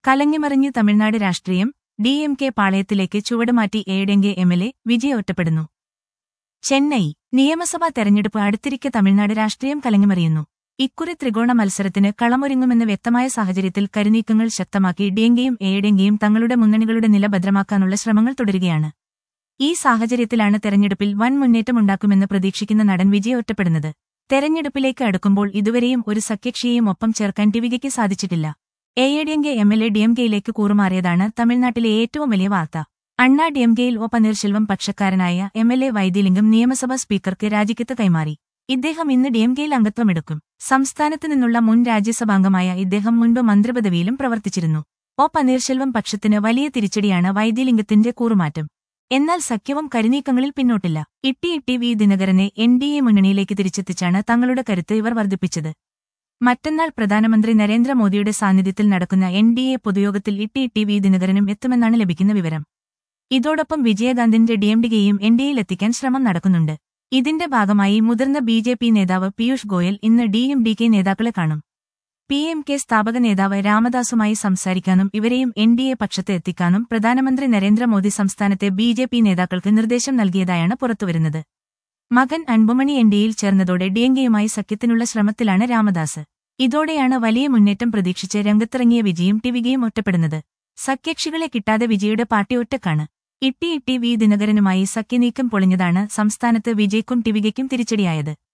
കലങ്ങിമറിഞ്ഞ് തമിഴ്നാട് രാഷ്ട്രീയം D M K പാളയത്തിലേക്ക് ചുവടുമാറ്റി എയുടെ എം എൽ എ വിജയ് ഒറ്റപ്പെടുന്നു ചെന്നൈ നിയമസഭാ തെരഞ്ഞെടുപ്പ് അടുത്തിരിക്കെ തമിഴ്നാട് രാഷ്ട്രീയം കലങ്ങിമറിയുന്നു ഇക്കുറി ത്രികോണ മത്സരത്തിന് കളമൊരുങ്ങുമെന്ന് വ്യക്തമായ സാഹചര്യത്തിൽ കരുനീക്കങ്ങൾ ശക്തമാക്കി ഡിയെങ്കയും എയുടെങ്കയും തങ്ങളുടെ മുന്നണികളുടെ നില ഭദ്രമാക്കാനുള്ള ശ്രമങ്ങൾ തുടരുകയാണ് ഈ സാഹചര്യത്തിലാണ് തെരഞ്ഞെടുപ്പിൽ വൻ മുന്നേറ്റമുണ്ടാക്കുമെന്ന് പ്രതീക്ഷിക്കുന്ന നടൻ വിജയ് ഒറ്റപ്പെടുന്നത് തെരഞ്ഞെടുപ്പിലേക്ക് അടുക്കുമ്പോൾ ഇതുവരെയും ഒരു സഖ്യകക്ഷിയെയും ഒപ്പം ചേർക്കാൻ ടിവികയ്ക്ക് സാധിച്ചിട്ടില്ല എഐഡിഎംകെ എം എൽ എ ഡിഎംകെയിലേക്ക് കൂറുമാറിയതാണ് തമിഴ്നാട്ടിലെ ഏറ്റവും വലിയ വാർത്ത അണ്ണാ ഡിഎംകെയിൽ ഒ പനീർശെൽവം പക്ഷക്കാരനായ എം എൽ എ വൈദ്യലിംഗം നിയമസഭാ സ്പീക്കർക്ക് രാജിക്കത്ത് കൈമാറി ഇദ്ദേഹം ഇന്ന് ഡിഎംകെയിൽ അംഗത്വമെടുക്കും സംസ്ഥാനത്ത് നിന്നുള്ള മുൻ രാജ്യസഭാംഗമായ ഇദ്ദേഹം മുൻപ് മന്ത്രിപദവിയിലും പ്രവർത്തിച്ചിരുന്നു ഒ പനീർശെൽവം പക്ഷത്തിന് വലിയ തിരിച്ചടിയാണ് വൈദ്യലിംഗത്തിന്റെ കൂറുമാറ്റം എന്നാൽ സഖ്യവും കരുനീക്കങ്ങളിൽ പിന്നോട്ടില്ല ഇട്ടി ഇട്ടി വി ദിനകരനെ എൻ ഡി എ മുന്നണിയിലേക്ക് തിരിച്ചെത്തിച്ചാണ് തങ്ങളുടെ കരുത്ത് ഇവർ വർദ്ധിപ്പിച്ചത് മറ്റന്നാൾ പ്രധാനമന്ത്രി നരേന്ദ്രമോദിയുടെ സാന്നിധ്യത്തിൽ നടക്കുന്ന എൻ ഡി എ പൊതുയോഗത്തിൽ ഇട്ടി ഇട്ടി വി ദിനകരനും എത്തുമെന്നാണ് ലഭിക്കുന്ന വിവരം ഇതോടൊപ്പം വിജയകാന്തിന്റെ ഡിഎംഡികയും എൻ ഡി എത്തിക്കാൻ ശ്രമം നടക്കുന്നുണ്ട് ഇതിന്റെ ഭാഗമായി മുതിർന്ന ബി ജെ പി നേതാവ് പീയൂഷ് ഗോയൽ ഇന്ന് ഡി എം ഡി കെ നേതാക്കളെ കാണും പി എം കെ സ്ഥാപക നേതാവ് രാമദാസുമായി സംസാരിക്കാനും ഇവരെയും എൻ ഡി എ പക്ഷത്ത് എത്തിക്കാനും പ്രധാനമന്ത്രി നരേന്ദ്രമോദി സംസ്ഥാനത്തെ ബി ജെ പി നേതാക്കൾക്ക് നിർദ്ദേശം നൽകിയതായാണ് പുറത്തുവരുന്നത് മകൻ അൻപുമണി എൻ ഡിയിൽ ചേർന്നതോടെ ഡിഎംകെയുമായി സഖ്യത്തിനുള്ള ശ്രമത്തിലാണ് രാമദാസ് ഇതോടെയാണ് വലിയ മുന്നേറ്റം പ്രതീക്ഷിച്ച് രംഗത്തിറങ്ങിയ വിജയും ടിവികയും ഒറ്റപ്പെടുന്നത് സഖ്യകക്ഷികളെ കിട്ടാതെ വിജയുടെ പാർട്ടി ഒറ്റക്കാണ് ഇട്ടി ഇട്ടി വി ദിനകരനുമായി സഖ്യനീക്കം പൊളിഞ്ഞതാണ് സംസ്ഥാനത്ത് വിജയ്ക്കും ടിവികയ്ക്കും തിരിച്ചടിയായത്